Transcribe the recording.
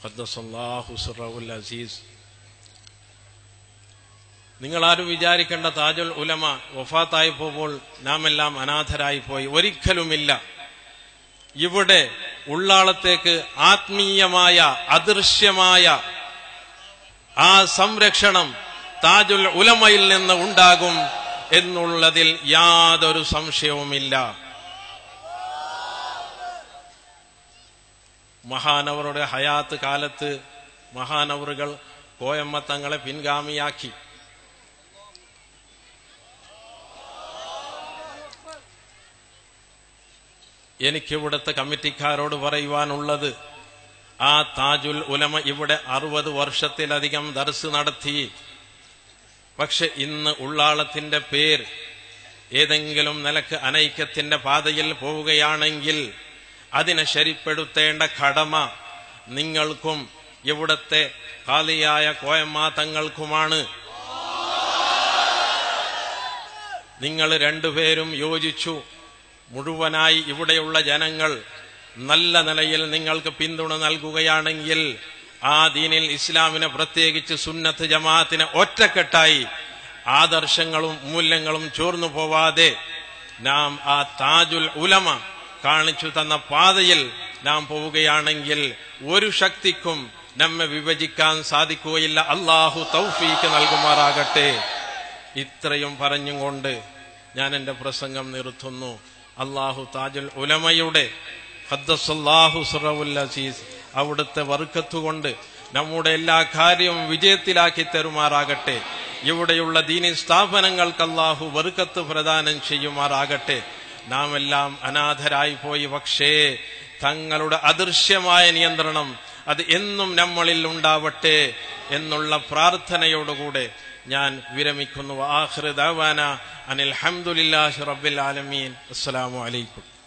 ഖദ്ദസല്ലാഹു സിറഉൽ അസീസ് നിങ്ങളാരും വിചാരിക്കേണ്ട താജുൽ ഉലമ വഫാത്തായി പോകുമ്പോൾ നാം എല്ലാം അനാഥരായി പോയി ഒരിക്കലുമില്ല ഇവിടെ ഉള്ളാളത്തേക്ക് ആത്മീയമായ അദൃശ്യമായ ആ സംരക്ഷണം താജുൽ ഉലമയിൽ നിന്ന് ഉണ്ടാകും എന്നുള്ളതിൽ യാതൊരു സംശയവുമില്ല മഹാനവറുടെ ഹയാത്ത് കാലത്ത് മഹാനവറുകൾ കോയമ്മ തങ്ങളെ പിൻഗാമിയാക്കി എനിക്കിവിടുത്തെ കമ്മിറ്റിക്കാരോട് പറയുവാനുള്ളത് ആ താജുൽ ഉലമ ഇവിടെ അറുപത് വർഷത്തിലധികം ദർസ് നടത്തി പക്ഷെ ഇന്ന് ഉള്ളാളത്തിന്റെ പേര് ഏതെങ്കിലും നിലക്ക് അനൈക്യത്തിന്റെ പാതയിൽ പോവുകയാണെങ്കിൽ അതിനെ ശരിപ്പെടുത്തേണ്ട കടമ നിങ്ങൾക്കും ഇവിടത്തെ കാലിയായ കോയമ്മ തങ്ങൾക്കുമാണ് നിങ്ങൾ രണ്ടുപേരും യോജിച്ചു മുഴുവനായി ഇവിടെയുള്ള ജനങ്ങൾ നല്ല നിലയിൽ നിങ്ങൾക്ക് പിന്തുണ നൽകുകയാണെങ്കിൽ ആ ദീനിൽ ഇസ്ലാമിനെ പ്രത്യേകിച്ച് സുന്നത്ത് ജമാഅത്തിനെ ഒറ്റക്കെട്ടായി ആദർശങ്ങളും മൂല്യങ്ങളും ചോർന്നു പോവാതെ നാം ആ താജുൽ ഉലമ കാണിച്ചു തന്ന പാതയിൽ നാം പോവുകയാണെങ്കിൽ ഒരു ശക്തിക്കും നമ്മെ വിഭജിക്കാൻ സാധിക്കുകയില്ല അള്ളാഹു തൗഫീക്ക് നൽകുമാറാകട്ടെ ഇത്രയും പറഞ്ഞും കൊണ്ട് ഞാൻ എന്റെ പ്രസംഗം നിർത്തുന്നു അള്ളാഹു താജുൽ ഉലമയുടെ ഖദ്ദസല്ലാഹു സുറവുൽ അസീസ് അവിടുത്തെ വർക്കത്തുകൊണ്ട് നമ്മുടെ എല്ലാ കാര്യവും വിജയത്തിലാക്കി തരുമാറാകട്ടെ ഇവിടെയുള്ള ദീനി സ്ഥാപനങ്ങൾക്ക് അള്ളാഹു വർക്കത്ത് പ്രദാനം ചെയ്യുമാറാകട്ടെ നാം എല്ലാം അനാഥരായി പോയി പക്ഷേ തങ്ങളുടെ അദൃശ്യമായ നിയന്ത്രണം അത് എന്നും നമ്മളിൽ ഉണ്ടാവട്ടെ എന്നുള്ള പ്രാർത്ഥനയോടുകൂടെ ഞാൻ വിരമിക്കുന്നു ആഹ്റദാന അനിൽ ഹംദുലില്ലാഹി റബ്ബിൽ ആലമീൻ അസ്സലാമു അലൈക്കും